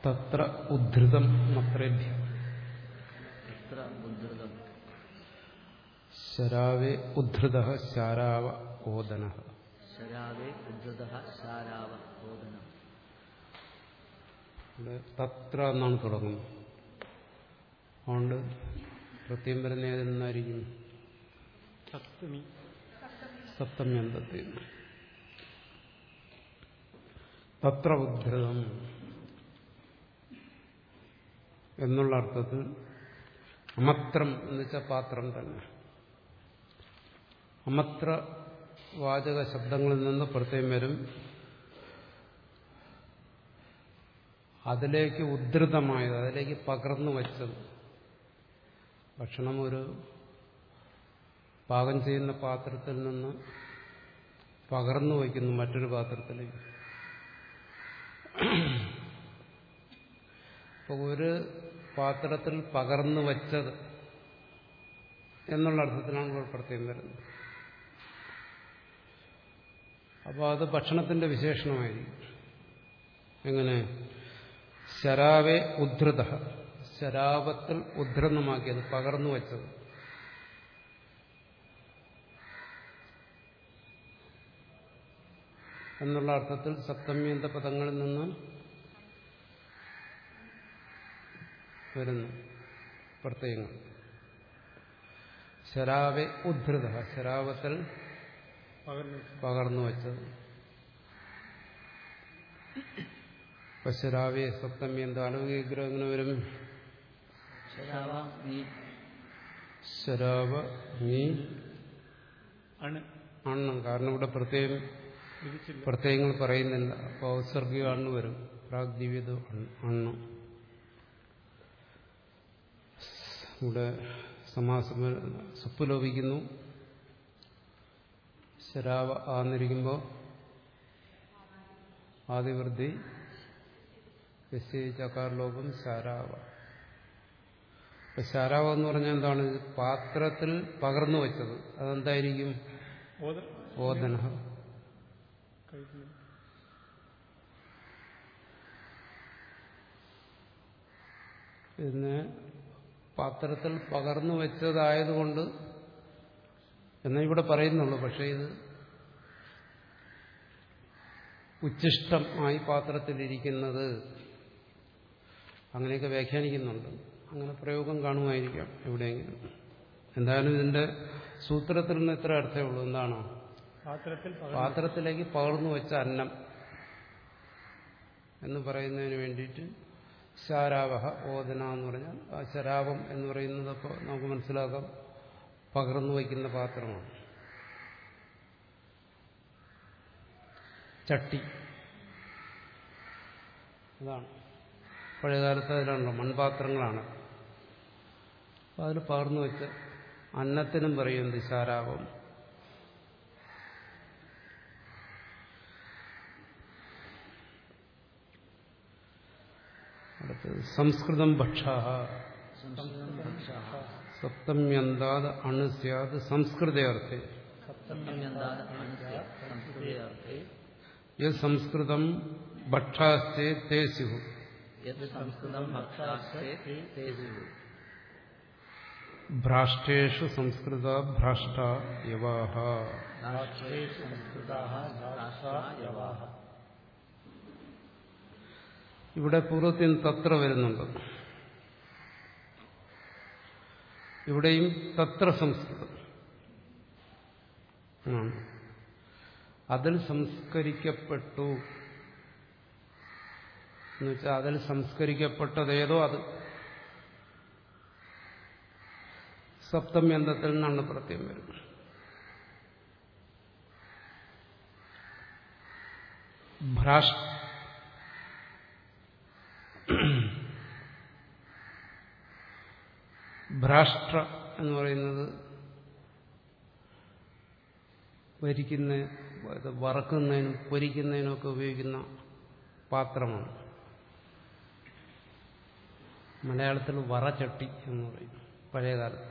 തത്ര ഉദ്ധൃതം മത്രേഭ്യ എത്ര ഉദ്ധൃതം ശരാവേ ഉദ്ധൃത ശാരാവ ഓദന ശരാവേ ഉദ്ധൃത ശാരാവ ബോധനം ഇവിടെ തത്ര എന്നാണ് തുടങ്ങുന്നത് അതുകൊണ്ട് പ്രത്യം വരുന്ന ഏതിൽ നിന്നായിരിക്കും സപ്തമി സപ്തമി അന്തത്തിൽ തത്ര ഉദ്ധൃതം എന്നുള്ള അർത്ഥത്തിൽ അമത്രം എന്ന് വെച്ചാൽ പാത്രം തന്നെ അമത്ര വാചക ശബ്ദങ്ങളിൽ നിന്ന് പ്രത്യേകം വരും അതിലേക്ക് ഉദ്ധൃതമായത് അതിലേക്ക് പകർന്നു വച്ചത് ഭക്ഷണം ഒരു പാകം ചെയ്യുന്ന പാത്രത്തിൽ നിന്ന് പകർന്നു വയ്ക്കുന്നു മറ്റൊരു പാത്രത്തിലേക്ക് അപ്പോൾ ഒരു പാത്രത്തിൽ പകർന്നു വച്ചത് എന്നുള്ള അർത്ഥത്തിലാണ് ഇവിടെ പ്രത്യേകം വരുന്നത് അപ്പോൾ അത് ഭക്ഷണത്തിന്റെ വിശേഷണമായിരിക്കും എങ്ങനെ ശരാവെ ഉദ്ധൃത ശരാപത്തിൽ ഉദ്ധൃതമാക്കിയത് പകർന്നു വച്ചത് എന്നുള്ള അർത്ഥത്തിൽ സപ്തമ്യന്ത പദങ്ങളിൽ നിന്ന് വരുന്നു പ്രത്യയങ്ങൾ ശരാവെ ഉദ്ധൃത ശരാവത്തിൽ പകർന്നു പകർന്നു വച്ചത് ഇപ്പൊ ശരാവെ സപ്തമി എന്താ ആലോകിക വിഗ്രഹം എങ്ങനെ വരും ശരാവ നീ ശരാവ നീ അണ് ആണ് കാരണം ഇവിടെ പ്രത്യേകം വിധിച്ചില്ല പ്രത്യയങ്ങൾ പറയുന്നില്ല അപ്പോൾ ഔസർഗിക അണ്ണ് വരും പ്രാഗ്ദിവ്യത് അണ്ണ് ഇവിടെ സമാസം സുപ്പ് ലോപിക്കുന്നു ശരാവ ആന്നിരിക്കുമ്പോൾ ആദിവൃദ്ധി ചക്കാർ ലോകം ശാരാവ ഇപ്പൊ ശാരാവ എന്ന് പറഞ്ഞാൽ എന്താണ് പാത്രത്തിൽ പകർന്നു വെച്ചത് അതെന്തായിരിക്കും ഓത ഓദന കഴിക്കുന്നു പിന്നെ പാത്രത്തിൽ പകർന്നു വെച്ചതായതുകൊണ്ട് എന്നേ ഇവിടെ പറയുന്നുള്ളൂ പക്ഷേ ഇത് ഉച്ഛിഷ്ടം ആയി പാത്രത്തിലിരിക്കുന്നത് അങ്ങനെയൊക്കെ വ്യാഖ്യാനിക്കുന്നുണ്ട് അങ്ങനെ പ്രയോഗം കാണുമായിരിക്കാം എവിടെയെങ്കിലും എന്തായാലും ഇതിന്റെ സൂത്രത്തിൽ നിന്ന് ഇത്ര അർത്ഥമേ ഉള്ളൂ എന്താണോ പാത്രത്തിൽ പകർന്നു പാത്രത്തിലേക്ക് പകർന്നു വെച്ച അന്നം എന്ന് പറയുന്നതിന് വേണ്ടിയിട്ട് ശാരാവഹ ഓദന എന്ന് പറഞ്ഞാൽ ആ ശരാവം എന്ന് പറയുന്നത് അപ്പോൾ നമുക്ക് മനസ്സിലാക്കാം പകർന്നു വയ്ക്കുന്ന പാത്രമാണ് ചട്ടി അതാണ് പഴയകാലത്ത് അതിലാണല്ലോ മൺപാത്രങ്ങളാണ് അപ്പം അതിൽ പകർന്നു വെച്ച അന്നത്തിനും പറയുന്നത് ശാരാവം അടുത്തത് സംസ്കൃതം ഭക്ഷാ സംസ്കൃതം ഭക്ഷാഹ സപ്തമ്യന്താത് അണു സ്യാത് സംസ്കൃതയർത്ഥേ സപ്തമ്യന്താത് അണുസ്യ സംസ്കൃതേ യത് സംസ്കൃതം ഭക്ഷാസ്തേ തേ സ്യു യത് സംസ്കൃതം ഭക്ഷാസ്തേ തേ സ്യുഃ. ഭ്രാഷ്ടേഷു സംസ്കൃത ഭ്രാഷ്ട യവാഹ രാഷ്ട്രേ സംസ്കൃതാഃ രാഷ്ട്രാ യവാഃ ഇവിടെ പൂർവ്വത്തിൽ തത്ര വരുന്നുണ്ട് ഇവിടെയും തത്ര സംസ്കൃതം ആണ് അതിൽ സംസ്കരിക്കപ്പെട്ടു എന്നുവെച്ചാൽ അതിൽ സംസ്കരിക്കപ്പെട്ടതേതോ അത് സപ്തമ്യന്തത്തിൽ നിന്നാണ് പ്രത്യം വരുന്നത് ഭ്രാഷ് ഭ്രാഷ്ട്ര എന്ന് പറയുന്നത് വരിക്കുന്ന ഇത് വറക്കുന്നതിനും പൊരിക്കുന്നതിനും ഒക്കെ ഉപയോഗിക്കുന്ന പാത്രമാണ് മലയാളത്തിൽ വറചട്ടി എന്ന് പറയും പഴയകാലത്ത്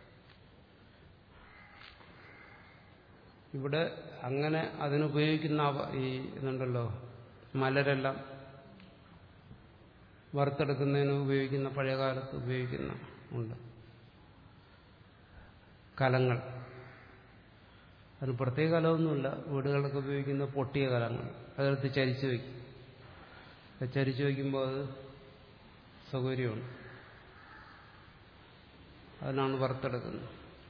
ഇവിടെ അങ്ങനെ അതിനുപയോഗിക്കുന്ന അവ- ഈ ഇതുണ്ടല്ലോ മലരെല്ലാം വറുത്തെടുക്കുന്നതിന് ഉപയോഗിക്കുന്ന പഴയകാലത്ത് ഉപയോഗിക്കുന്ന ഉണ്ട് കലങ്ങൾ അതിന് പ്രത്യേക കലമൊന്നുമില്ല വീടുകളിലൊക്കെ ഉപയോഗിക്കുന്ന പൊട്ടിയ കലങ്ങൾ അതെടുത്ത് ചരിച്ചു വയ്ക്കും അത് ചരിച്ചു വയ്ക്കുമ്പോൾ അത് സൗകര്യമാണ് അതിനാണ് വറുത്തെടുക്കുന്നത്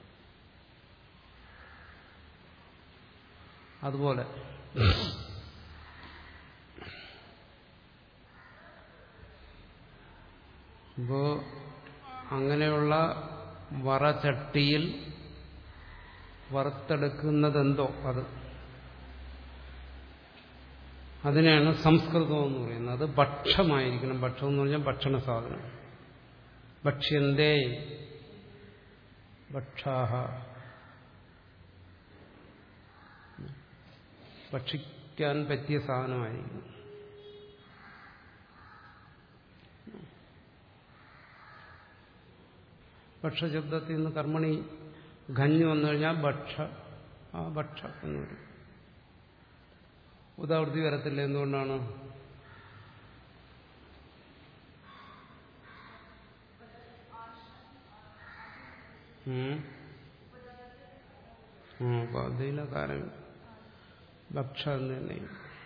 അതുപോലെ ഇപ്പോ അങ്ങനെയുള്ള വറചട്ടിയിൽ വറുത്തെടുക്കുന്നതെന്തോ അത് അതിനെയാണ് സംസ്കൃതം എന്ന് പറയുന്നത് അത് ഭക്ഷമായിരിക്കണം ഭക്ഷം എന്ന് പറഞ്ഞാൽ ഭക്ഷണ സാധനം ഭക്ഷ്യന്തേ ഭക്ഷാഹ ഭക്ഷിക്കാൻ പറ്റിയ സാധനമായിരിക്കും ഭക്ഷശബ്ദത്തിൽ നിന്ന് കർമ്മണി ഖഞ്ഞു വന്നു കഴിഞ്ഞാൽ ഭക്ഷ ആ ഭക്ഷ എന്ന് പറയും ഉദാവൃത്തി വരത്തില്ല എന്തുകൊണ്ടാണ് ഉം. ആ അപ്പൊ അതിലെ കാരണം ഭക്ഷ എന്ന് തന്നെ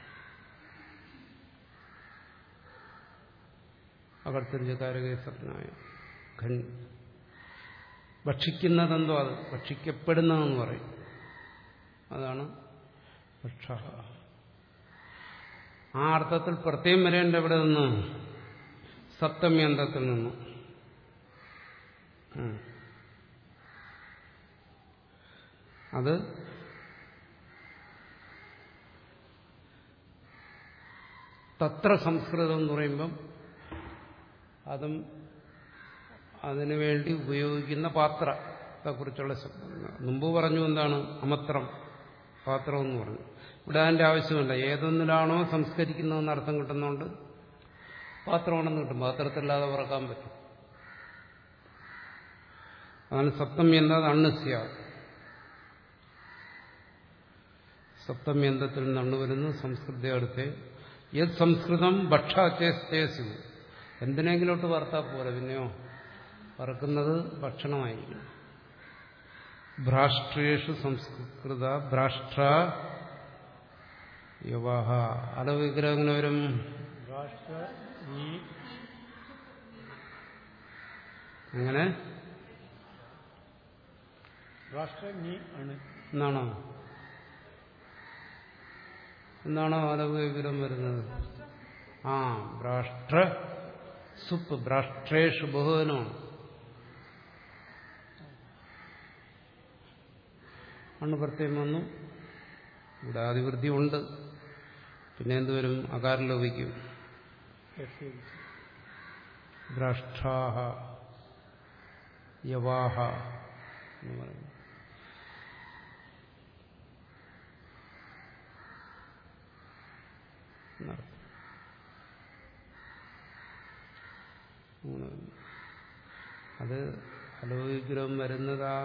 അകർത്തഞ്ചകാരകേ സ്വപ്നായ ഖൻ ഭക്ഷിക്കുന്നതെന്തോ അത് ഭക്ഷിക്കപ്പെടുന്നതെന്ന് പറയും അതാണ് ഭക്ഷ ആ അർത്ഥത്തിൽ പ്രത്യേകം വരേണ്ട എവിടെ നിന്ന് സപ്തമി അന്തത്തിൽ നിന്നും ഉം. അത് തത്ര സംസ്കൃതം എന്ന് പറയുമ്പം അതും അതിനുവേണ്ടി ഉപയോഗിക്കുന്ന പാത്രത്തെക്കുറിച്ചുള്ള ശബ്ദം മുമ്പ് പറഞ്ഞു എന്താണ് അമത്രം പാത്രം എന്ന് പറഞ്ഞു ഇവിടെ അതിന്റെ ആവശ്യമില്ല ഏതൊന്നിലാണോ സംസ്കരിക്കുന്നതെന്ന് അർത്ഥം കിട്ടുന്നതുകൊണ്ട് പാത്രമാണെന്ന് കിട്ടും പാത്രത്തില്ലാതെ പറക്കാൻ പറ്റും അതാണ് സപ്തമി എന്നത് അണ്ണസ്യ സപ്തമി എന്തത്തിൽ നിന്ന് വരുന്നു സംസ്കൃതി അടുത്ത് യത് സംസ്കൃതം ഭക്ഷാചേസ്തേസു എന്തിനെങ്കിലോട്ട് വറുത്താൽ പോലെ പിന്നെയോ വറുക്കുന്നത് ഭക്ഷണമായിരിക്കും ഭ്രാഷ്ട്രേഷു സംസ്കൃത ഭ്രാഷ്ട്ര യുവാഹ അല വിഗ്രഹം എങ്ങനെ വരും രാഷ്ട്ര ഈ എങ്ങനെ രാഷ്ട്ര നീ ആണ് എന്നാണോ എന്നാണോ അലവ് വിവരം വരുന്നത് ആ ഭ്രാഷ്ട്ര സുപ്പ് ഭ്രാഷ്ട്രേഷു ബഹുവനമാണ് അണ് പ്രത്യേകം വന്നു ഇവിടെ ആദിവൃദ്ധി ഉണ്ട് പിന്നെ എന്തുവരും അകാരം ലോപിക്കും എസ് ഭ്രഷ്ടാഹ യവാഹ എന്ന് പറയുന്നു എന്നർത്ഥം. അങ്ങനെ വരുന്നു. അത് അലോവിഗ്രഹം വരുന്നത് ആ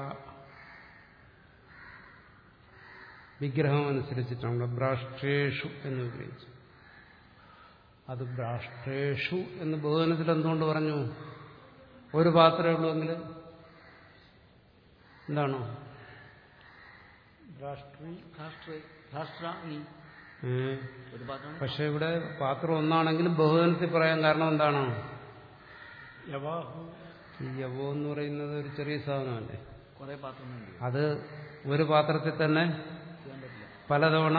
വിഗ്രഹം അനുസരിച്ചിട്ടാണ് ബ്രാഷ്ട്രേഷു എന്ന് വിഗ്രഹിച്ചു അത് ബ്രാഷ്ട്രേഷു എന്ന് ബഹുവനത്തിൽ എന്തുകൊണ്ട് പറഞ്ഞു ഒരു പാത്രമേ ഉള്ളൂവെങ്കിൽ എന്താണോ രാഷ്ട്രീ രാഷ്ട്ര രാഷ്ട്ര ഈ ഏ ഒരു പാത്രമാണ് പക്ഷെ ഇവിടെ പാത്രം ഒന്നാണെങ്കിലും ബഹുവനത്തിൽ പറയാൻ കാരണം എന്താണ് യവാഹു ഈ യവോ എന്ന് പറയുന്നത് ഒരു ചെറിയ സാധനമല്ലേ കുറെ പാത്രങ്ങളുണ്ട് അത് ഒരു പാത്രത്തിൽ തന്നെ ചെയ്യാൻ പറ്റില്ല പലതവണ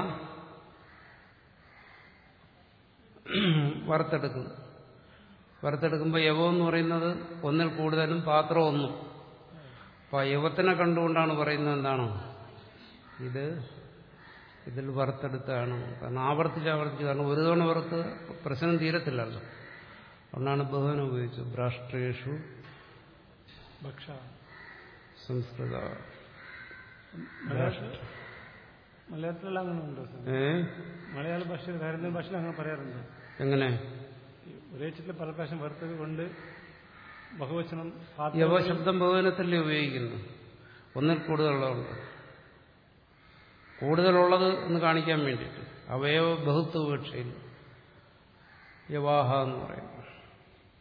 വറുത്തെടുക്കും വറുത്തെടുക്കുമ്പോൾ യവം എന്ന് പറയുന്നത് ഒന്നിൽ കൂടുതലും പാത്രം ഒന്നും അപ്പൊ ആ യവത്തിനെ കണ്ടുകൊണ്ടാണ് പറയുന്നത് എന്താണ് ഇത് ഇതിൽ വറുത്തെടുത്താണ് കാരണം ആവർത്തിച്ച് ആവർത്തിച്ച് കാരണം ഒരു തവണ വറുത്ത് പ്രശ്നം തീരത്തില്ലല്ലോ അതുകൊണ്ടാണ് ബഹുവനം ഉപയോഗിച്ചത് ഭ്രാഷ്ട്രേഷു ഭക്ഷ സംസ്കൃത മലയാളത്തിൽ മലയാളത്തിലെല്ലാം അങ്ങനെ ഉണ്ടോ സാർ ഏ മലയാള ഭാഷയിൽ ധാരാളം ഭാഷയിൽ അങ്ങനെ പറയാറുണ്ട് എങ്ങനെ ഈ ഒരേ ചിത്രം പല പ്രാവശ്യം വറുത്തത് കൊണ്ട് ബഹുവചനം പാത്രം- യവ ശബ്ദം ബഹുവനത്തല്ലേ ഉപയോഗിക്കുന്നു ഒന്നിൽ കൂടുതലുള്ളതുണ്ട് കൂടുതലുള്ളത് എന്ന് കാണിക്കാൻ വേണ്ടിയിട്ട് അവയവ ബഹുത്വ വിവക്ഷയിൽ യവാഹ എന്ന് പറയുന്നു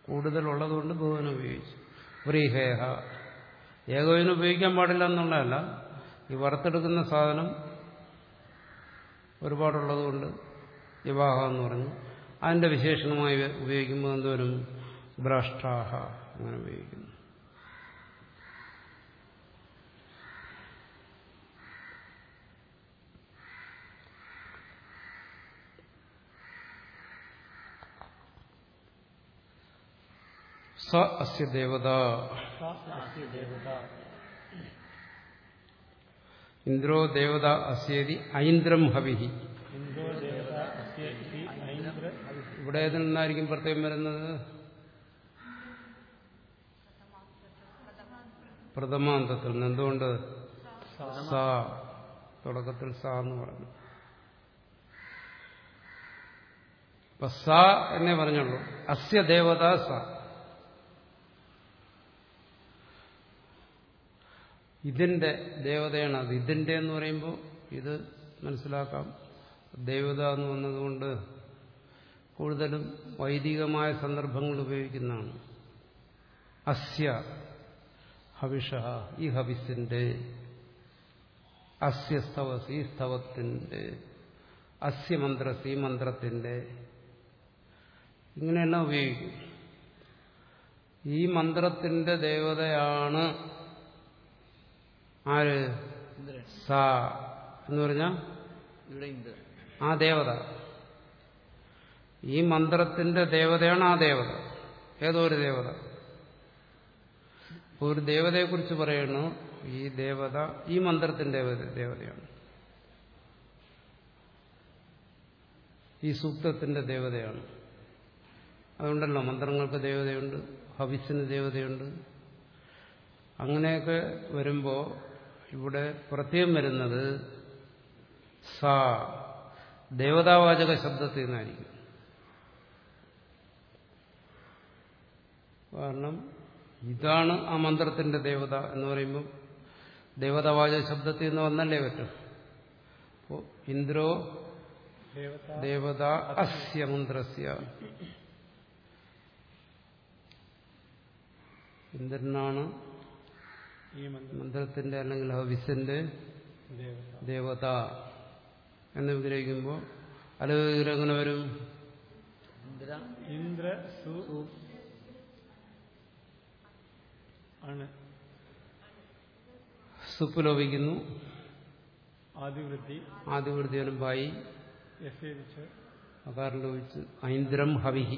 കൂടുതലുള്ളതുകൊണ്ട് ബഹുവനം ഉപയോഗിച്ചു വ്രീഹേഹ ഏകോവിനെ ഉപയോഗിക്കാൻ പാടില്ല എന്നുള്ളതല്ല ഈ വറുത്തെടുക്കുന്ന സാധനം ഒരുപാടുള്ളതുകൊണ്ട് വിവാഹ എന്ന് പറഞ്ഞു അതിന്റെ വിശേഷണമായി ഉപയോഗിക്കുമ്പോൾ എന്തോരും ഭ്രഷ്ടാഹ അങ്ങനെ ഉപയോഗിക്കുന്നു സ അസ്യ ദേവത सा अस्य देवता ഇന്ദ്രോ ദേവത അസ്യേതി ഐന്ദ്രം ഹവിഹി इन्द्रो देवता अस्य इति ऐन्द्र ഇവിടെ ഏതിൽ നിന്നായിരിക്കും പ്രത്യേകം വരുന്നത് പ്രഥമാന്തത്തിൽ നിന്ന് എന്തുകൊണ്ട് സ തുടക്കത്തിൽ സ എന്ന് പറഞ്ഞു അപ്പൊ സ എന്നേ പറഞ്ഞുള്ളൂ അസ്യ ദേവത സ ഇതിന്റെ ദേവതയാണ് അത് ഇതിന്റെ എന്ന് പറയുമ്പോൾ ഇത് മനസ്സിലാക്കാം ദേവത എന്ന് വന്നതുകൊണ്ട് കൂടുതലും വൈദികമായ സന്ദർഭങ്ങൾ ഉപയോഗിക്കുന്നതാണ് അസ്യ ഹവിഷ ഈ ഹവിസിന്റെ അസ്യ സ്തവസ് ഈ സ്തവത്തിന്റെ അസ്യ മന്ത്രസ് ഈ മന്ത്രത്തിന്റെ ഇങ്ങനെയെല്ലാം ഉപയോഗിക്കും ഈ മന്ത്രത്തിന്റെ ദേവതയാണ് ആര് ഇന്ദ്രൻ സ എന്ന് പറഞ്ഞാൽ ഇവിടെ ഇന്ദ്രൻ ആ ദേവത ഈ മന്ത്രത്തിന്റെ ദേവതയാണ് ആ ദേവത ഏതോ ഒരു ദേവത ഇപ്പൊ ഒരു ദേവതയെക്കുറിച്ച് പറയുന്നു ഈ ദേവത ഈ മന്ത്രത്തിന്റെ ദേവത- ദേവതയാണ് ഈ സൂക്തത്തിന്റെ ദേവതയാണ് അതുകൊണ്ടല്ലോ മന്ത്രങ്ങൾക്ക് ദേവതയുണ്ട് ഹവിസിന് ദേവതയുണ്ട് അങ്ങനെയൊക്കെ വരുമ്പോൾ ഇവിടെ പ്രത്യേകം വരുന്നത് സ ദേവതാവാചക ശബ്ദത്തിൽ നിന്നായിരിക്കും കാരണം ഇതാണ് ആ മന്ത്രത്തിന്റെ ദേവത എന്ന് പറയുമ്പോൾ ദേവതാവാചക ശബ്ദത്തിൽ നിന്ന് വന്നല്ലേ പറ്റും അപ്പോൾ ഇന്ദ്രോ देवता ദേവത അസ്യ മന്ത്രസ്യ ഇന്ദ്രനാണ് ഈ മന്ത്രം മന്ത്രത്തിന്റെ അല്ലെങ്കിൽ ഹവിസിന്റെ ദേവത ദേവത എന്ന് വിഗ്രഹിക്കുമ്പോൾ അല്ലെങ്കിൽ എങ്ങനെ വരും ഇന്ദ്ര ഇന്ദ്ര സു സു ആണ് സുപ്പ് ലോപിക്കുന്നു ആദിവൃത്തി ആദ്യവൃത്തിയനും പായി യസേവിച്ച് അകാരം ലോപിച്ച് ഐന്ദ്രം ഹവിഹി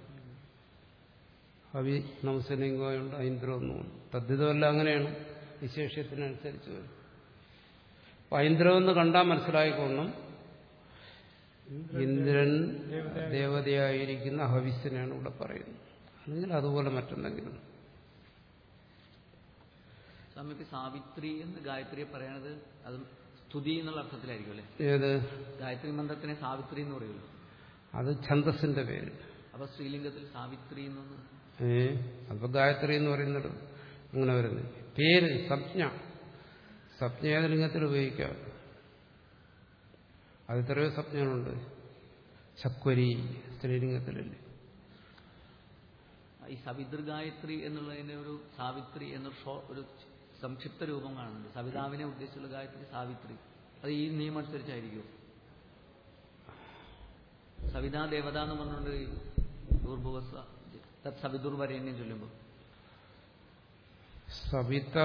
ഹവി നമസ്ലിംഗമായുണ്ട് ഐന്ദ്രം എന്ന് തോന്നുന്നു തദ്ധിതമല്ല അങ്ങനെയാണ് വിശേഷ്യത്തിനനുസരിച്ച് വരും അപ്പൊ ഐന്ദ്രം എന്ന് കണ്ടാൽ മനസ്സിലായിക്കൊള്ളും ഇന്ദ്രൻ ദേവതയായിരിക്കുന്ന ഹവിസിനെയാണ് ഇവിടെ പറയുന്നത് അല്ലെങ്കിൽ അതുപോലെ മറ്റെന്തെങ്കിലും സ്വാമിക്ക് സാവിത്രി എന്ന് ഗായത്രിയെ പറയണത് അത് സ്തുതി എന്നുള്ള അർത്ഥത്തിലായിരിക്കും അല്ലെ ഏത് ഗായത്രി മന്ത്രത്തിനെ സാവിത്രി എന്ന് പറയുമല്ലോ അത് ഛന്തസ്സിന്റെ പേര് അപ്പൊ സ്ത്രീലിംഗത്തിൽ സാവിത്രി എന്നൊന്ന് ഏ അപ്പൊ ഗായത്രി എന്ന് പറയുന്നത് അങ്ങനെ വരുന്നത് പേര് സംജ്ഞ സംജ്ഞ ഏത് ലിംഗത്തിൽ ഉപയോഗിക്കാം അത് എത്രയോ സംജ്ഞകളുണ്ട് ചക്വരി സ്ത്രീലിംഗത്തിലല്ലേ ഈ സവിതൃ ഗായത്രി എന്നുള്ളതിന്റെ ഒരു സാവിത്രി എന്നൊരു ഷോ ഒരു സംക്ഷിപ്ത രൂപം കാണുന്നുണ്ട് സവിതാവിനെ ഉദ്ദേശിച്ചുള്ള ഗായത്രി സാവിത്രി അത് ഈ നിയമം അനുസരിച്ചായിരിക്കും സവിതാ ദേവത എന്ന് പറഞ്ഞുകൊണ്ട് ഈ ദുർഭുവസ്വ തത് സവിതുർ വരേണ്യം ചൊല്ലുമ്പോൾ സവിത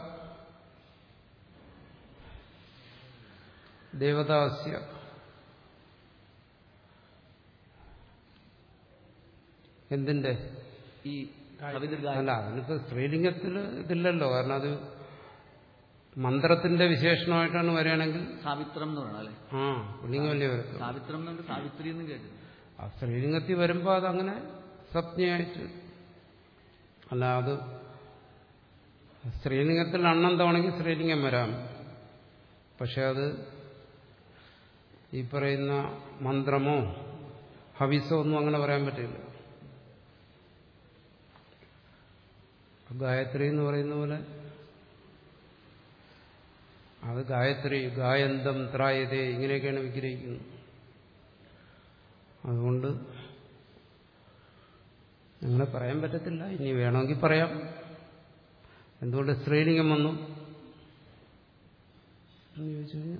ദേവദാസ്യ എന്തിന്റെ ഈ സവിതൃ അല്ല ഗായത്രി അതിനിപ്പോ സ്ത്രീലിംഗത്തിൽ ഇതില്ലല്ലോ കാരണം അത് മന്ത്രത്തിന്റെ വിശേഷണമായിട്ടാണ് വരികയാണെങ്കിൽ സാവിത്രം എന്ന് പറയണം അല്ലെ ആ പുല്ലിംഗമല്ലേ വരത്തുള്ളൂ സാവിത്രം എന്നുണ്ട് സാവിത്രി എന്ന് കേട്ടിട്ടുണ്ട് ആ സ്ത്രീലിംഗത്തിൽ വരുമ്പോൾ അതങ്ങനെ സപ്ഞയായിട്ട് അല്ല അത് സ്ത്രീലിംഗത്തിൽ അണ്ണന്തമാണെങ്കിൽ സ്ത്രീലിംഗം വരാം പക്ഷെ അത് ഈ പറയുന്ന മന്ത്രമോ ഹവിസോ ഒന്നും അങ്ങനെ പറയാൻ പറ്റില്ല ഗായത്രി എന്ന് പറയുന്ന പോലെ അത് ഗായത്രി ഗായന്തം ത്രായതേ ഇങ്ങനെയൊക്കെയാണ് വിഗ്രഹിക്കുന്നത് അതുകൊണ്ട് അങ്ങനെ പറയാൻ പറ്റത്തില്ല ഇനി വേണമെങ്കിൽ പറയാം എന്തുകൊണ്ട് സ്ത്രീലിംഗം വന്നു എന്ന് ചോദിച്ചു കഴിഞ്ഞാൽ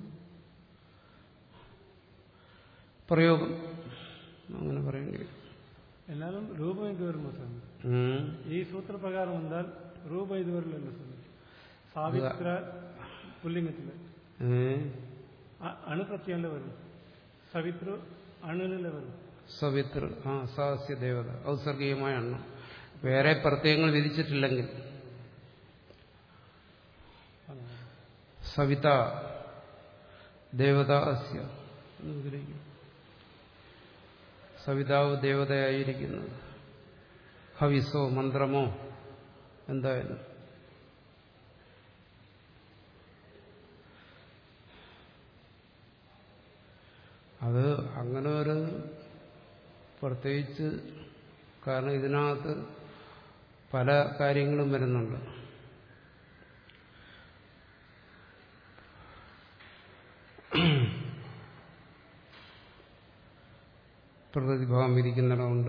പ്രയോഗം അങ്ങനെ പറയേണ്ടി വരും എന്നാലും രൂപം ഇത് വരുമ്പോൾ സ്വാമി ഉം. ഈ സൂത്രപ്രകാരം വന്നാൽ രൂപം ഇത് വരില്ലല്ലോ സ്വാമി സാവിത്ര പുല്ലിംഗത്തില് ഏ? അ- അണുപ്രത്യാലേ വരും സവിത്ര അണുനിലെ വരും സവിത്ര ആ സാഹസ്യ ദേവത ഔസർഗീയമായ എണ്ണം വേറെ പ്രത്യയങ്ങൾ വിധിച്ചിട്ടില്ലെങ്കിൽ സവിത ദേവത അസ്യ എന്ന് വിഗ്രഹിക്കും സവിതാവ് ദേവതയായിരിക്കുന്നത് ഹവിസോ മന്ത്രമോ എന്തായാലും അത് അങ്ങനെ ഒരു പ്രത്യേകിച്ച് കാരണം ഇതിനകത്ത് പല കാര്യങ്ങളും വരുന്നുണ്ട് പ്രതിഭാവം വിധിക്കുന്നിടമുണ്ട്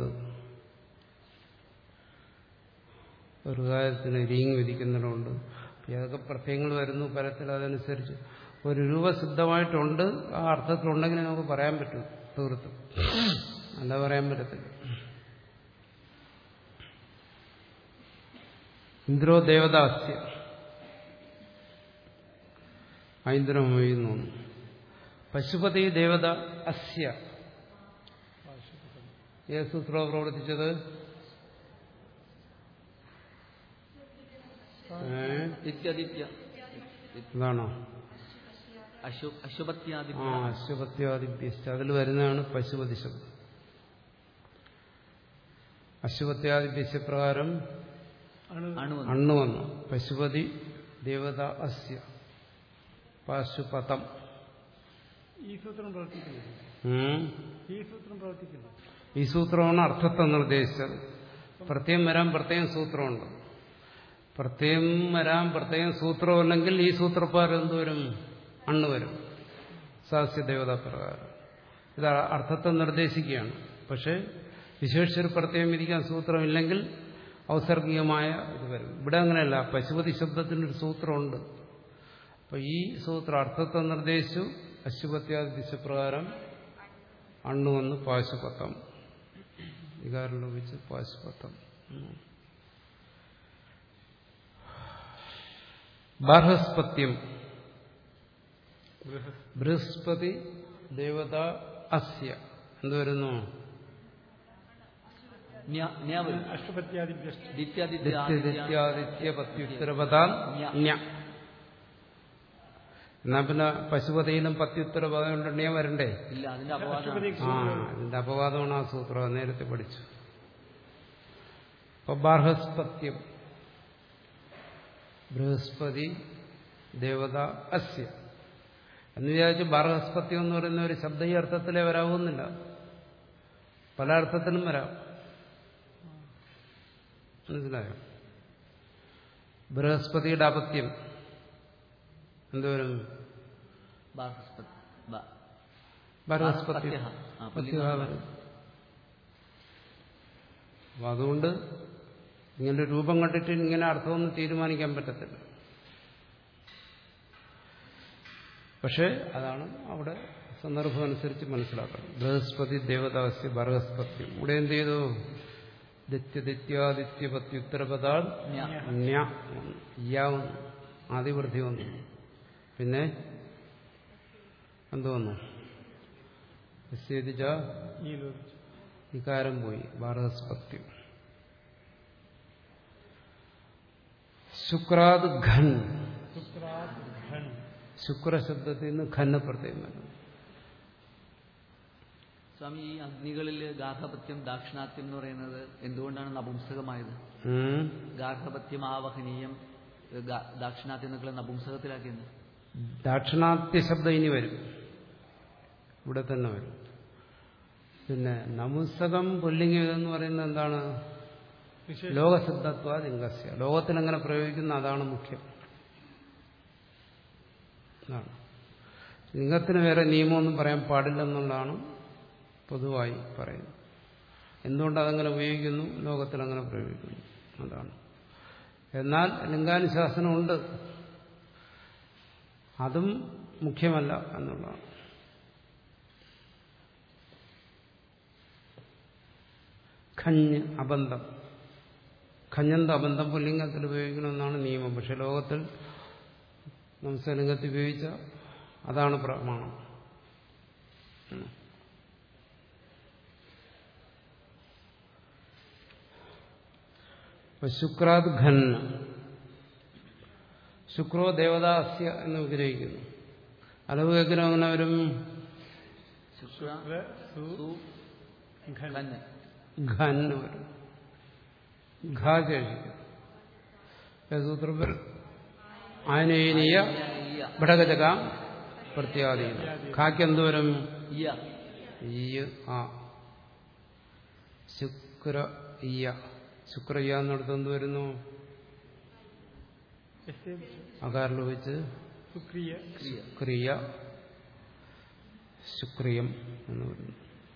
ഒരു കാര്യത്തിന് രീങ് വിധിക്കുന്നിടമുണ്ട് അപ്പൊ ഏതൊക്കെ പ്രത്യയങ്ങൾ വരുന്നു പരത്തിൽ അതനുസരിച്ച് ഒരു രൂപസിദ്ധമായിട്ടുണ്ട് ആ അർത്ഥത്തിലുണ്ടെങ്കിൽ നമുക്ക് പറയാൻ പറ്റും തീർത്തും അല്ല പറയാൻ പറ്റത്തില്ല ഇന്ദ്രോ ദേവദാസ്യ ഐന്ദ്രമൊഴിയുന്നു പശുപതി ദേവത അസ്യ ഏത് സൂത്രോ പ്രവർത്തിച്ചത് ഏ? ഇത്യാദിത്യ ഇതാണോ അശു ആ അശുഭത്യാദിത്യ അശുപത്യാദിഭ്യസ്ത അതിൽ വരുന്നതാണ് പശുപതി ശബ്ദം അശുപത്യാദിഭ്യസ്യ പ്രകാരം അണു അണു അണ്ണു വന്നു പശുപതി ദേവത അസ്യ പശുപതം ഈ സൂത്രം പ്രവർത്തിക്കുന്നു ഉം. ഈ സൂത്രം പ്രവർത്തിക്കുന്നു ഈ സൂത്രമാണ് അർത്ഥത്തെ നിർദ്ദേശിച്ചത് പ്രത്യേകം വരാൻ പ്രത്യേകം സൂത്രമുണ്ട് പ്രത്യേകം വരാൻ പ്രത്യേകം സൂത്രമല്ലെങ്കിൽ ഈ സൂത്രപ്പാരം എന്തുവരും അണ്ണ് വരും സാസ്യ ദേവതാ പ്രകാരം ഇത് അർത്ഥത്തെ നിർദ്ദേശിക്കുകയാണ് പക്ഷേ വിശേഷിച്ചൊരു പ്രത്യേകം വിധിക്കാൻ സൂത്രമില്ലെങ്കിൽ ഔസർഗികമായ ഇത് വരും ഇവിടെ അങ്ങനെയല്ല പശുപതി ശബ്ദത്തിനൊരു സൂത്രമുണ്ട് അപ്പൊ ഈ സൂത്രം അർത്ഥത്തെ നിർദ്ദേശിച്ചു അശുപത്യാദി ദിശപ്രകാരം അണ്ണു വന്ന് പാശുപത്തം വികാരം ലോപിച്ച് പാശുപത്തം ബാർഹസ്പത്യം ബൃഹസ്പതി ദേവത അസ്യ എന്ത് വരുന്നു ന്യ- ന്യ വരും. അഷ്ടപത്യാദിഭ്യഷ്ട ദിത്യാദിത്യ ആദിത്യ ദിത്യദിത്യാദിത്യ പത്യുത്തരപദാം ജ്ഞ എന്നാ പിന്നെ പശുപതിയിലും പത്യുത്തരപദം കൊണ്ട് ണ്യ വരണ്ടേ ഇല്ല അതിന്റെ അപവാദം അഷ്ടപതി ആ ഇതിന്റെ അപവാദമാണ് ആ സൂത്രം അത് നേരത്തെ പഠിച്ചു അപ്പൊ ബാർഹസ്പത്യം ബൃഹസ്പതി ദേവത അസ്യ എന്ന് വിചാരിച്ച് ബാർഹസ്പത്യം എന്ന് പറയുന്ന ഒരു ശബ്ദ ഈ അർത്ഥത്തിലേ വരാവുന്നില്ല പല അർത്ഥത്തിലും വരാം മനസ്സിലായോ ബൃഹസ്പതിയുടെ അപത്യം എന്തുവരും ബാർഹസ്പതി ബ- ബൃഹസ്പതി പത്യഹ. ആ, പത്യഹ വരും അപ്പൊ അതുകൊണ്ട് ഇങ്ങനെ രൂപം കണ്ടിട്ട് ഇങ്ങനെ അർത്ഥമൊന്നും തീരുമാനിക്കാൻ പറ്റത്തില്ല പക്ഷേ അതാണ് അവിടെ സന്ദർഭം അനുസരിച്ച് മനസ്സിലാക്കണം ബൃഹസ്പതി ദേവദാസ്യ ബർഹസ്പത്യം ഇവിടെ എന്ത് ചെയ്തു ദിത്യദിത്യാദിത്യപത്യുത്തരപദാൽ ന്യ. ന്യ വന്നു. യ വന്നു ആദിവൃദ്ധി വന്നു പിന്നെ എന്ത് വന്നു വിശേദിച്ച ഈ ലോപിച്ചു വികാരം പോയി ബാർഹസ്പത്യം ശുക്രാത് ഘൻ ശുക്രാത് ഘൺ ശുക്രശബ്ദത്തിൽ നിന്ന് ഖന്ന പ്രത്യേകം വരുന്നു സ്വാമി ഈ അഗ്നികളിൽ ഗാർഹപത്യം ദാക്ഷിണാത്യം എന്ന് പറയുന്നത് എന്തുകൊണ്ടാണ് നപുംസകമായത് ഉം. ഗാർഹപത്യം ആവഹനീയം ഗാ- ദാക്ഷിണാത്യം എന്നൊക്കെ നപുംസകത്തിലാക്കിയത് ദാക്ഷിണാത്യ ശബ്ദം ഇനി വരും ഇവിടെ തന്നെ വരും പിന്നെ നമുസ്തകം പുല്ലിംഗം ഇതെന്ന് പറയുന്നത് എന്താണ് വിശേഷ ലോകസിദ്ധത്വ ലിംഗസ്യ ലോകത്തിൽ എങ്ങനെ പ്രയോഗിക്കുന്ന അതാണ് മുഖ്യം അതാണ് ലിംഗത്തിന് വേറെ നിയമമൊന്നും പറയാൻ പാടില്ലെന്നുള്ളതാണ് പൊതുവായി പറയുന്നത് എന്തുകൊണ്ട് അതങ്ങനെ ഉപയോഗിക്കുന്നു ലോകത്തിൽ അങ്ങനെ പ്രയോഗിക്കുന്നു അതാണ് എന്നാൽ ലിംഗാനുശാസനമുണ്ട് അതും മുഖ്യമല്ല എന്നുള്ളതാണ് ഖഞ്ഞ് അബന്ധം ഖഞ്ഞന്ത അബന്ധം പുല്ലിംഗത്തിൽ ഉപയോഗിക്കണമെന്നാണ് നിയമം പക്ഷെ ലോകത്തിൽ നംസലിംഗത്തിൽ ഉപയോഗിച്ച അതാണ് പ്രമാണം ഉം. അപ്പൊ ശുക്രാത് ഖൻ ശുക്രോ ദേവദാസ്യ എന്ന് വിഗ്രഹിക്കുന്നു അലവ് കേൾക്കുന്ന അങ്ങനെ വരും ശുക്ര ര, സു, സു ഘൻ. ഖന് ഖൻ വരും ഘ ശേഷിക്കും സൂത്രത്തിൽ ആനയനീയ ഇയ ഘടകജക പ്രത്യാദി ഖാക്ക് എന്ത് വരും ഇയ ഈ ആ ശുക്ര ഇയ ശുക്ര ഇയ എന്നിടത്ത് എന്ത് വരുന്നു എസ്യ അകാരിൽ വെച്ച് സുക്രിയ ക്രിയ ക്രിയ ശുക്രിയം എന്ന് പറയുന്നു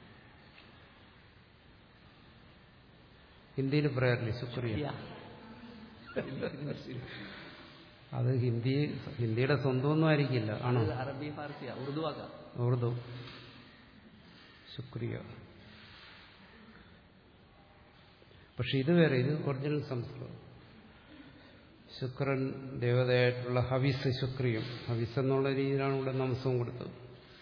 ഹിന്ദിയിൽ പറയാറില്ലേ ശുക്രിയ ഇയ അത് ഹിന്ദി ഹിന്ദിയുടെ സ്വന്തമൊന്നും ആയിരിക്കില്ല ആണോ ഇത് അറബി ഫാർസിയ ഉറുദു ആക്കാം ഉറുദു ശുക്രിയ പക്ഷെ ഇത് വേറെ ഇത് ഒറിജിനൽ സംസ്കൃതം ശുക്രൻ ദേവതയായിട്ടുള്ള ഹവിസ് ശുക്രിയം ഹവിസ് എന്നുള്ള രീതിയിലാണ് ഇവിടെ നമസ്സവും കൊടുത്തത്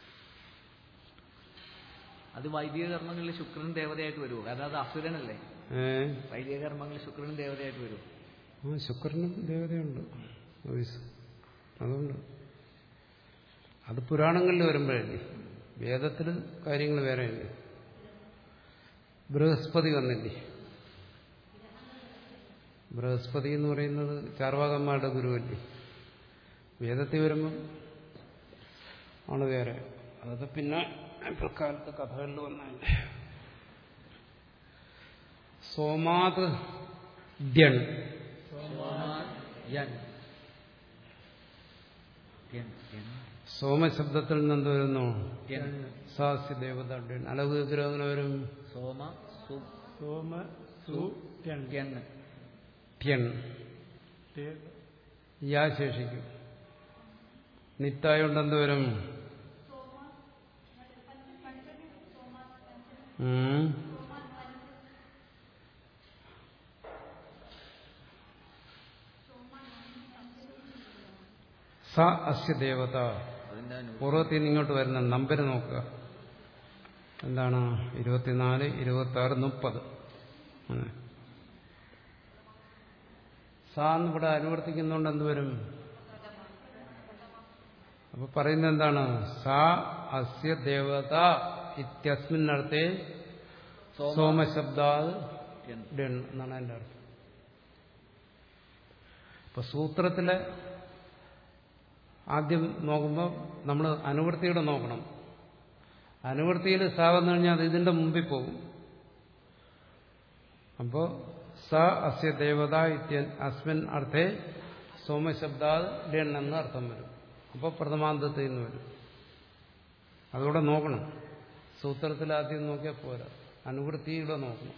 അത് വൈദിക കർമ്മങ്ങളിൽ ശുക്രൻ ദേവതയായിട്ട് വരുമോ കാരണം അത് അസുരനല്ലേ ഏ വൈദിക കർമ്മങ്ങളിൽ ശുക്രൻ ദേവതയായിട്ട് വരുമോ ആ ശുക്രനും ദേവതയുണ്ട് ഹവിസ് അതുണ്ട് അത് പുരാണങ്ങളിൽ വരുമ്പോഴല്ലേ വേദത്തിൽ കാര്യങ്ങൾ വേറെയല്ലേ ബൃഹസ്പതി വന്നില്ലേ ബൃഹസ്പതി എന്ന് പറയുന്നത് ചാർവാകന്മാരുടെ ഗുരുവല്ലേ വേദത്തിൽ വരുമ്പം ആണ് വേറെ അതൊക്കെ പിന്നെ പിൽക്കാലത്ത് കഥകളിൽ വന്നതല്ലേ സോമാത് ദ്യൺ യൻ യൻ യൻ സോമശബ്ദത്തിൽ നിന്ന് എന്ത് വരുന്നു യൻ സാസ്യ ദേവത ദ്യൺ അലവ് വിഗ്രഹം അങ്ങനെ വരും സോമ സു സോമ സു ത്യൻ. യൻ ട്യൺ തേ- യാ ശേഷിക്കും നിത്തായോണ്ട് എന്ത് വരും ഉം. സ അസ്യ ദേവത അതിന്റെ അനു പൂർവ്വത്തിൽ നിന്ന് ഇങ്ങോട്ട് വരുന്ന നമ്പർ നോക്കുക എന്താണ് ഇരുപത്തിനാല് ഇരുപത്തി ആറ് മുപ്പത് അങ്ങനെ. സ എന്ന് ഇവിടെ അനുവർത്തിക്കുന്നതുകൊണ്ട് എന്ത് വരും അപ്പൊ പറയുന്നത് എന്താണ് സ അസ്യ ദേവത ഇത്യസ്മിന്നർത്ഥേ സോമ സോമശബ്ദാ യൻ ഡൺ എന്നാണ് എൻ്റെ അർത്ഥം ഇപ്പൊ സൂത്രത്തിലെ ആദ്യം നോക്കുമ്പോൾ നമ്മൾ അനുവൃത്തിയുടെ നോക്കണം അനുവൃത്തിയിൽ സ വന്നു കഴിഞ്ഞാൽ അത് ഇതിന്റെ മുമ്പിൽ പോകും അപ്പോ സ അസ്യ ദേവത ഇത്യൻ അസ്മിൻ അർത്ഥേ സോമശബ്ദാ ഡൺ എന്ന് അർത്ഥം വരും അപ്പോൾ പ്രഥമാന്തത്തിൽ നിന്ന് വരും അതുകൂടെ നോക്കണം സൂത്രത്തിൽ ആദ്യം നോക്കിയാൽ പോരാ അനുവൃത്തിയുടെ നോക്കണം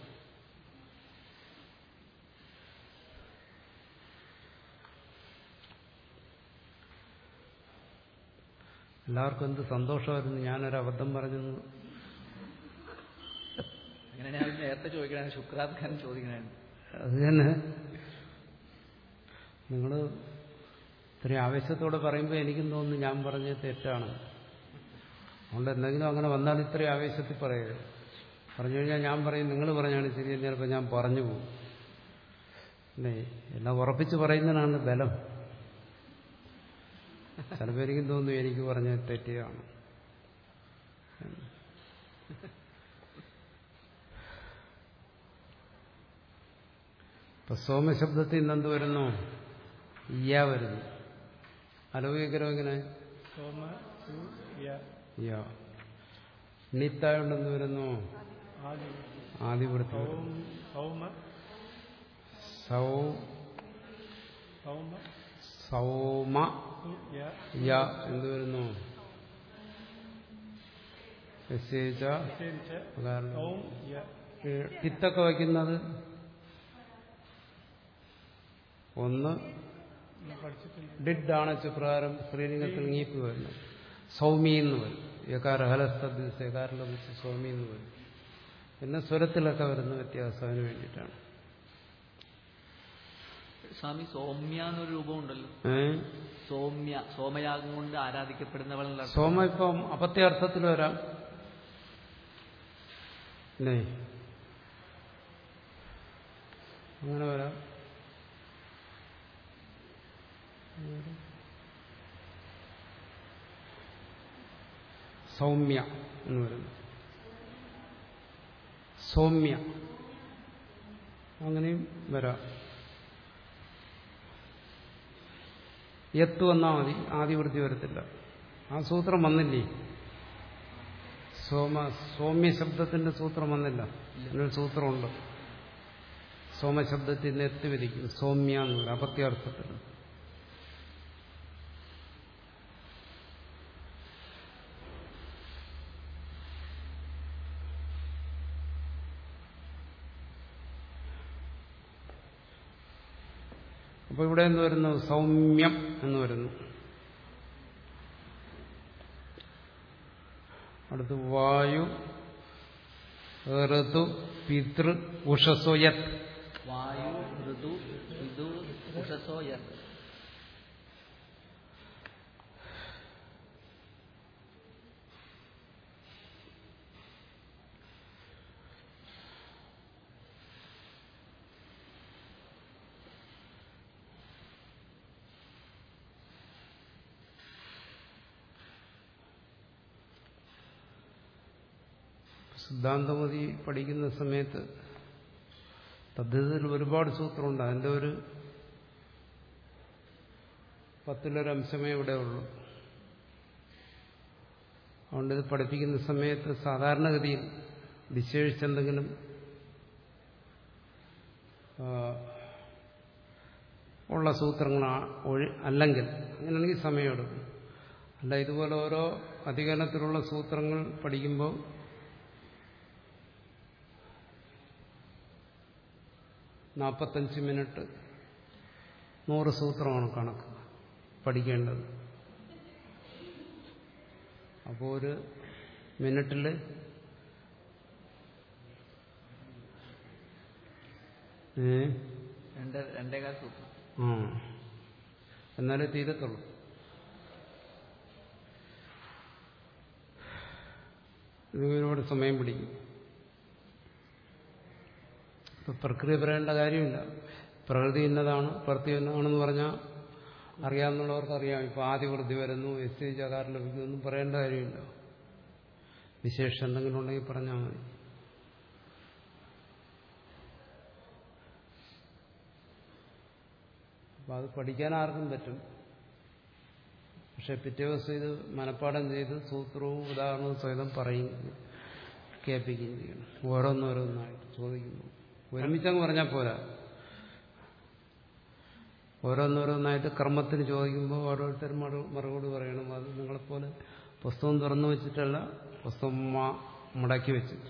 എല്ലാവർക്കും എന്ത് സന്തോഷമായിരുന്നു ഞാനൊരു അബദ്ധം പറഞ്ഞെന്ന് അങ്ങനെ ഞാൻ നേരത്തെ ചോദിക്കണേ ശുക്രാത് ഖാൻ ചോദിക്കണേ അത് തന്നെ നിങ്ങൾ ഇത്രയും ആവേശത്തോടെ പറയുമ്പോൾ എനിക്കും തോന്നുന്നു ഞാൻ പറഞ്ഞത് തെറ്റാണ് അതുകൊണ്ട് എന്തെങ്കിലും അങ്ങനെ വന്നാൽ ഇത്രയും ആവേശത്തിൽ പറയരുത് പറഞ്ഞു കഴിഞ്ഞാൽ ഞാൻ പറയും നിങ്ങൾ പറഞ്ഞാണ് ശരി ചിലപ്പോൾ ഞാൻ പറഞ്ഞു പോകും അല്ലേ എല്ലാം ഉറപ്പിച്ച് പറയുന്നതിനാണ് ബലം ചിലപ്പോൾ എനിക്കും തോന്നുന്നു എനിക്ക് പറഞ്ഞത് തെറ്റിയാണ് ഇപ്പൊ സോമശബ്ദത്തിൽ നിന്ന് എന്ത് വരുന്നു ഇയ വരുന്നു അലൗകികരം എങ്ങനെ സോമ സു യ യ നിത്തായോണ്ടെന്ന് വരുന്നു ആദി ആദിവൃത്തി സൗം സൗമ സൗ സൗമ സൗമ സു യ യ എന്ത് വരുന്നു യസ്യേച്ച ശരിച്ച കാരണം സൗം യ ഈ ടിത്തൊക്കെ വയ്ക്കുന്നത് ഒന്ന് ഡിഡ് ആണ് പ്രകാരം സ്ത്രീലിംഗത്തിൽ നീപ്പി വരുന്നത് സൗമി എന്ന് വരും യകാര ഹലസ്തദ്ദേശ യകാരം ലഭിച്ച് സൗമി എന്ന് വരും പിന്നെ സ്വരത്തിലൊക്കെ വരുന്ന വ്യത്യാസം അതിന് വേണ്ടിയിട്ടാണ് സ്വാമി സൗമ്യ എന്നൊരു രൂപം ഉണ്ടല്ലോ ഏഹ് സൗമ്യ സോമയാഗം കൊണ്ട് ആരാധിക്കപ്പെടുന്നവളല്ല സോമ ഇപ്പം അപത്യാർത്ഥത്തിൽ വരാം അല്ലേ അങ്ങനെ വരാം സൗമ്യ എന്ന് പറയുന്നു സൗമ്യ അങ്ങനെയും വരാം എത്ത് വന്നാൽ മതി ആദിവൃത്തി വരത്തില്ല ആ സൂത്രം വന്നില്ലേ സോമ സൗമ്യ ശബ്ദത്തിന്റെ സൂത്രം വന്നില്ല അതിനൊരു സൂത്രമുണ്ട് സോമശബ്ദത്തിൽ നിന്ന് എത്തി വിധിക്കും സൗമ്യ എന്ന് പറയും അപത്യാർത്ഥത്തിൽ അപ്പൊ ഇവിടെ എന്ന് വരുന്നു സൗമ്യം എന്ന് വരുന്നു അടുത്ത് വായു ഋതു പിതൃ ഉഷസ്വയത് വായു ഋതു ഋതു ഉഷസോ യത് സിദ്ധാന്തമതി പഠിക്കുന്ന സമയത്ത് പദ്ധതിയിൽ ഒരുപാട് സൂത്രമുണ്ട് അതിൻ്റെ ഒരു പത്തിലൊരംശമേ ഇവിടെ ഉള്ളൂ അതുകൊണ്ട് ഇത് പഠിപ്പിക്കുന്ന സമയത്ത് സാധാരണഗതിയിൽ വിശേഷിച്ചെന്തെങ്കിലും ആ, ഉള്ള സൂത്രങ്ങൾ ഒഴി അല്ലെങ്കിൽ അങ്ങനെയാണെങ്കിൽ സമയമെടുക്കും അല്ല ഇതുപോലെ ഓരോ അധികരണത്തിലുള്ള സൂത്രങ്ങൾ പഠിക്കുമ്പോൾ നാൽപ്പത്തഞ്ച് മിനിറ്റ് നൂറ് സൂത്രമാണ് കണക്ക് പഠിക്കേണ്ടത് അപ്പോൾ ഒരു മിനിറ്റിൽ ഏ രണ്ട് രണ്ടേകാൽ സൂത്രം ആ എന്നാലേ തീരത്തുള്ളൂ ഇത് ഒരുപാട് സമയം പിടിക്കും ഇപ്പൊ പ്രക്രിയ പറയേണ്ട കാര്യമില്ല പ്രകൃതി ഇന്നതാണ് പ്രകൃതി ഇന്നതാണെന്ന് പറഞ്ഞാൽ അറിയാവുന്നവർക്ക് അറിയാം ഇപ്പൊ ആദ്യ വൃദ്ധി വരുന്നു എസ് സി ചകാരം ലഭിക്കുന്നു ഒന്നും പറയേണ്ട കാര്യമില്ല വിശേഷം എന്തെങ്കിലും ഉണ്ടെങ്കിൽ പറഞ്ഞാൽ മതി അപ്പൊ അത് പഠിക്കാൻ ആർക്കും പറ്റും പക്ഷെ പിറ്റേ ദിവസം ഇത് മനഃപ്പാഠം ചെയ്ത് സൂത്രവും ഉദാഹരണവും സഹിതം പറയും കേൾപ്പിക്കുകയും ചെയ്യണം ഓരോന്നോരോന്നായിട്ട് ചോദിക്കുന്നു ഒരുമിച്ചങ്ങ് പറഞ്ഞാൽ പോരാ ഓരോന്നോരോന്നായിട്ട് കർമ്മത്തിന് ചോദിക്കുമ്പോൾ ഓരോരുത്തരും മറു മറുപടി പറയണം അത് നിങ്ങളെപ്പോലെ പുസ്തകം തുറന്നു വെച്ചിട്ടല്ല പുസ്തകം മ- മടക്കി വെച്ചിട്ട്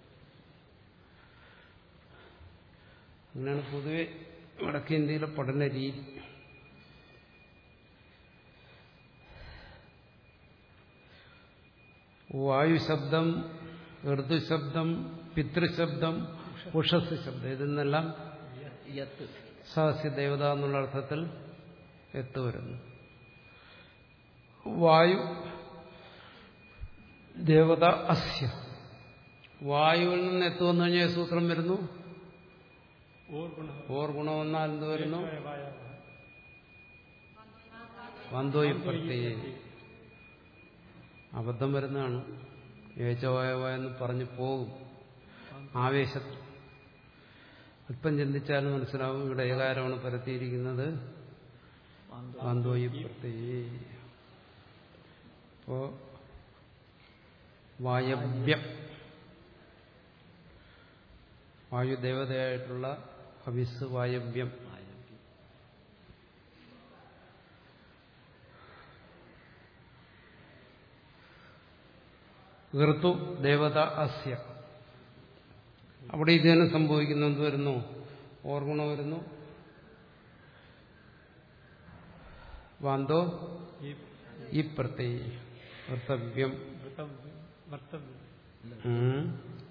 അങ്ങനെയാണ് പൊതുവെ വടക്കേ ഇന്ത്യയിലെ പഠന രീതി വായുശബ്ദം ഋതുശബ്ദം പിതൃശബ്ദം ഉഷസ് ശബ്ദം ഇതിന്നെല്ലാം യത്ത് സഹസ്യ ദേവത എന്നുള്ള അർത്ഥത്തിൽ എത്തു വരുന്നു വായു ദേവത അസ്യ വായുവിൽ നിന്ന് എത്തു വന്നു കഴിഞ്ഞാൽ ഈ സൂത്രം വരുന്നു ഓർ ഗുണ ഓർ ഗുണം വന്നാൽ എന്ത് വരുന്നു വായ വന്തോയി പ്രത്യേക അബദ്ധം വരുന്നതാണ് ഏച്ചവായവ എന്ന് പറഞ്ഞു പോകും ആവേശത്തിൽ അല്പം ചിന്തിച്ചാലും മനസ്സിലാവും ഇവിടെ ഏകാരമാണ് പരത്തിയിരിക്കുന്നത് വന്തോയി പ്രത്യേക അപ്പോ വായവ്യം വായുദേവതയായിട്ടുള്ള ഹവിസ് വായവ്യം ഋതു ദേവത അസ്യ അവിടെ ഇത് തന്നെ സംഭവിക്കുന്നു എന്ത് വരുന്നു ഓർഗുണം വരുന്നു വാന്തോ ഈ ഈ പ്രത്യയ കർത്തവ്യം വൃത്തവ്യം വർത്തവ്യം ഉം.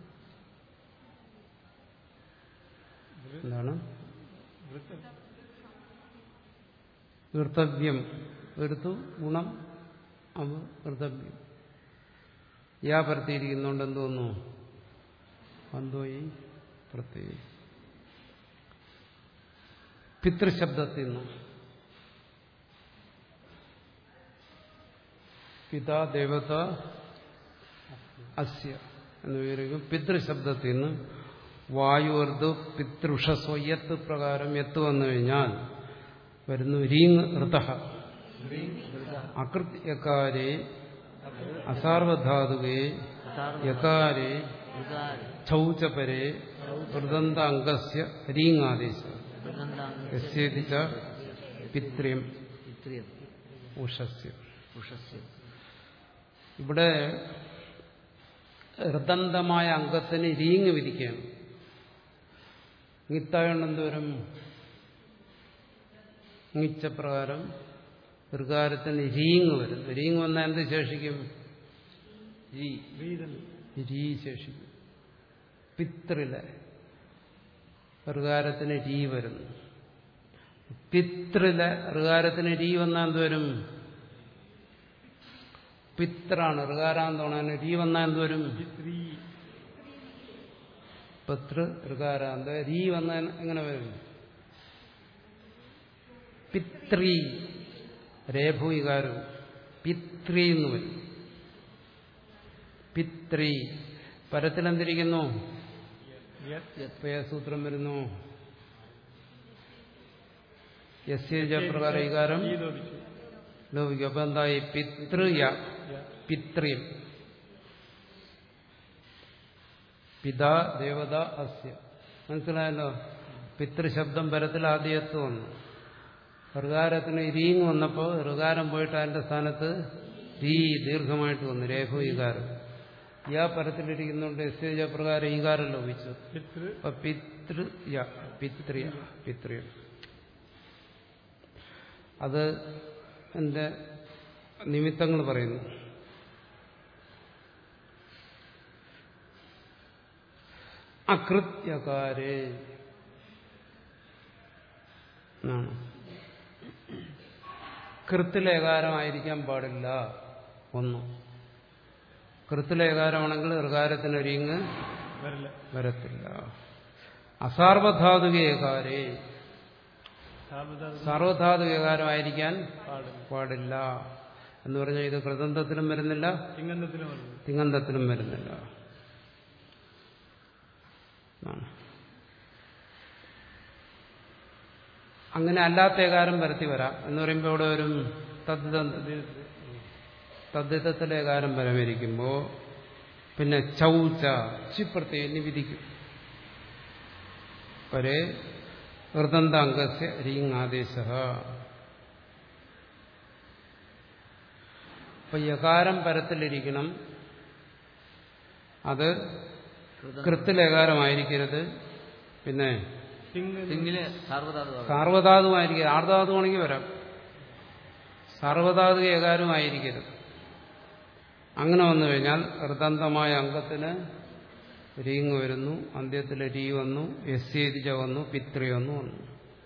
എന്താണ് വൃത്തം കർത്തവ്യം എടുത്തു ഗുണം അവ കർത്തവ്യം യാ പരത്തിയിരിക്കുന്നോണ്ട് എന്ത് വന്നു അന്തോ ഈ പ്രത്യേക പിതൃശബ്ദത്തിൽ നിന്ന് പിതാ ദേവത അസ്യ എന്ന് വിവരിക്കും പിതൃശബ്ദത്തിൽ നിന്ന് വായുവർദ്ധ പിതൃഷസ്വ യത്ത് പ്രകാരം എത്ത് വന്നു കഴിഞ്ഞാൽ വരുന്നു രീങ് ഋത അകൃത് യകാരേ അസാർവധാതുകേ യകാരേ ഛൗചപരേ വൃദന്ത അംഗസ്യ രീങ് ആദേശം യസ്യേതി ച പിത്ര്യം ഉഷസ്യ ഇവിടെ ഋതന്തമായ അംഗത്തിന് രീങ് വിധിക്കുകയാണ് ഇങ്ങിത്തായോണ്ട് എന്തോരം ഇങ്ങിച്ചപ്രകാരം ഋകാരത്തിന് രീങ് വരും രീങ് വന്നാൽ എന്ത് ശേഷിക്കും വീതൽ രീ ശേഷിക്കും പിതൃലെ ഋകാരത്തിന് രീ വരുന്നു പിതൃലെ ഋകാരത്തിന് രീ വന്നാൽ എന്തുവരും പിത്രാണ് ഋകാരാന്തമാണ് രീ വന്നാൽ എന്തുവരും സ്ത്രീ പത്ര ഋകാരാന്ത രീ വന്നാൽ എങ്ങനെ വരും പിത്രീ രേഭുവികാരം പിത്രീ എന്ന് വരും പിത്രീ പരത്തിലെന്തിരിക്കുന്നു സൂത്രം വരുന്നു യസ്യ പ്രകാര വികാരം ഈ ലോപിച്ചു ലോപിക്കും അപ്പൊ എന്തായി പിതൃയ പിത്രിയം പിതാ ദേവത അസ്യ മനസ്സിലായല്ലോ പിതൃശബ്ദം പരത്തിൽ ആദ്യത്ത് വന്നു ഋകാരത്തിന് രീങ് വന്നപ്പോൾ ഋകാരം പോയിട്ട് അതിന്റെ സ്ഥാനത്ത് രീ ദീർഘമായിട്ട് വന്നു രേഖ വികാരം യാ പരത്തിലിരിക്കുന്നുണ്ട് എസ് പ്രകാരം ഈകാരം ലോപിച്ചു പിതൃ അപ്പൊ പിതൃ യ പിത്രിയ പിത്രിയ അത് എന്റെ നിമിത്തങ്ങൾ പറയുന്നു അകൃത്യകാരേ എന്നാണ് കൃത്തിലേകാരമായിരിക്കാൻ പാടില്ല ഒന്ന് കൃത്തിലേകാരമാണെങ്കിൽ ഋകാരത്തിന് രിങ് വരില്ല വരത്തില്ല അസാർവധാതുകേകാരേ സാർവധാതു സാർവധാതുകേകാരമായിരിക്കാൻ പാടില്ല പാടില്ല എന്ന് പറഞ്ഞാൽ ഇത് കൃതന്തത്തിലും വരുന്നില്ല തിങ്ങന്തത്തിലും വരുന്നു തിങ്ങന്തത്തിലും വരുന്നില്ല ആണ്. അങ്ങനെ അല്ലാത്ത ഏകാരം വരത്തി വരാം എന്ന് പറയുമ്പോൾ ഇവിടെ ഒരു തദ്ദന്ത തദ്ദിതത്തിലെ ഏകാരം വരമിരിക്കുമ്പോൾ പിന്നെ ചൗച്ച ചിപ്രത്യം ഇനി വിധിക്കും പരേ ഹൃദന്താംഗസ്യ രീങ് ആദേശ അപ്പൊ യകാരം പരത്തിലിരിക്കണം അത് കൃത്തിലേകാരമായിരിക്കരുത് പിന്നെ തിങ്ങ തിങ്ങില് സാർവധാതു സാർവധാതുവായിരിക്കരുത് ആർധാതുവാണെങ്കിൽ വരാം സാർവധാതു ഏകാരമായിരിക്കരുത് അങ്ങനെ വന്നു കഴിഞ്ഞാൽ ഋതന്തമായ അംഗത്തിന് രീങ് വരുന്നു അന്ത്യത്തിൽ രീ വന്നു എസ്യേതിജ വന്നു പിതൃ വന്നു വന്നു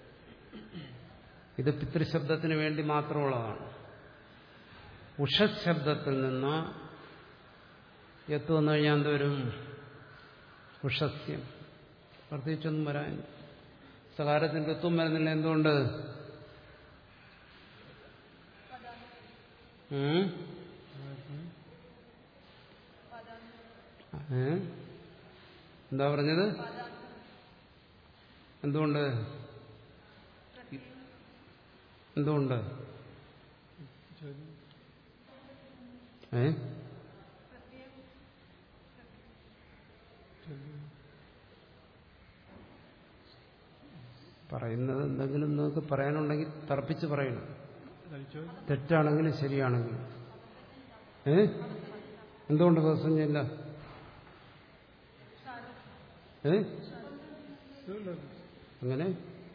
ഇത് പിതൃശബ്ദത്തിന് വേണ്ടി മാത്രമുള്ളതാണ് ഉഷശബ്ദത്തിൽ നിന്ന് എത്തു വന്നു കഴിഞ്ഞാൽ എന്തോരും ഉഷസ്യം പ്രത്യേകിച്ചൊന്നും വരാൻ സകാരത്തിന്റെ എത്തും വരുന്നില്ല എന്തുകൊണ്ട് ഉം? ഏ? എന്താ പറഞ്ഞത് എന്തുകൊണ്ട് എന്തുകൊണ്ട് ഏ പറയുന്നത് എന്തെങ്കിലും നിങ്ങൾക്ക് പറയാനുണ്ടെങ്കിൽ തറപ്പിച്ച് പറയണം കഴിച്ചോ തെറ്റാണെങ്കിലും ശരിയാണെങ്കിലും ഏ എന്തുകൊണ്ട് പ്രസംഗമില്ല ഏ അങ്ങനെ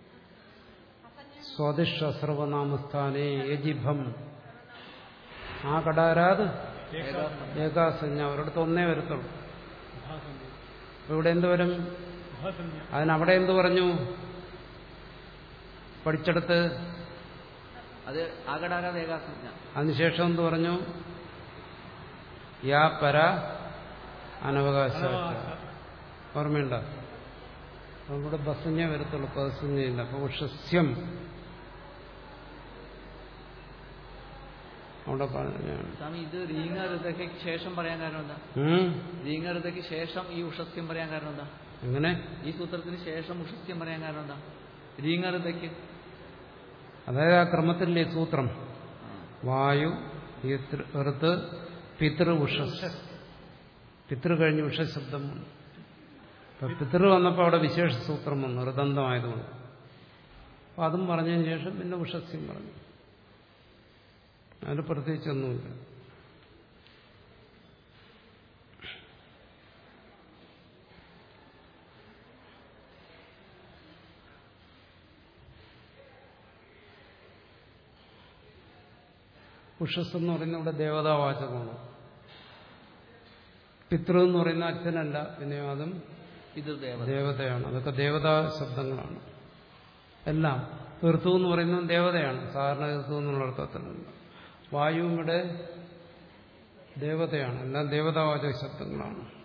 സ്വാദിഷ സർവനാമസ്ഥാനേ യജിഭം ആ കടാരാത് ഏകാസഞ്ജ അവരടുത്ത് ഒന്നേ വരത്തുള്ളൂ അപ്പൊ ഇവിടെ എന്ത് വരും അതിനവിടെ എന്ത് പറഞ്ഞു പഠിച്ചെടുത്ത് അത് ആകടാകാ ഏകാസഞ്ജ അതിനുശേഷം എന്ത് പറഞ്ഞു യാ പര അനവകാശ ഓർമ്മയുണ്ടോ അവിടെ ബസഞ്ഞേ വരത്തുള്ളൂ പസഞ്ഞയില്ല അപ്പൊ ഉഷസ്യം അവിടെ പറഞ്ഞാണ് സ്വാമി ഇത് റീങ്ങ ഋതയ്ക്ക് ശേഷം പറയാൻ കാരണം എന്താ ഉം? റീങ്ങ ഋതയ്ക്ക് ശേഷം ഈ ഉഷസ്യം പറയാൻ കാരണം എന്താ എങ്ങനെ ഈ സൂത്രത്തിന് ശേഷം ഉഷസ്യം പറയാൻ കാരണം എന്താ റീങ്ങ ഋതയ്ക്ക് അതായത് ആ ക്രമത്തിലെ സൂത്രം വായു ഋത്ത് പിതൃ ഉഷസ് പിതൃ കഴിഞ്ഞ് ഉഷശബ്ദം വന്നു അപ്പൊ പിതൃ വന്നപ്പോൾ അവിടെ വിശേഷ സൂത്രം വന്നു ഋതന്തമായതുകൊണ്ട് അപ്പൊ അതും പറഞ്ഞതിന് ശേഷം പിന്നെ ഉഷസ്യം പറഞ്ഞു അതിൽ പ്രത്യേകിച്ചൊന്നുമില്ല ഉഷസ് എന്ന് പറയുന്ന ഇവിടെ ദേവതാവാചകമാണ് പിതൃ എന്ന് പറയുന്ന അച്ഛനല്ല പിന്നെ അതും പിതൃദേവത ദേവതയാണ് അതൊക്കെ ദേവതാ ശബ്ദങ്ങളാണ് എല്ലാം ഋതു എന്ന് പറയുന്നത് ദേവതയാണ് സാധാരണ ഋതു എന്നുള്ള അർത്ഥത്തിലല്ല വായുവും ഇവിടെ ദേവതയാണ് എല്ലാം ദേവതാവാചക ശബ്ദങ്ങളാണ്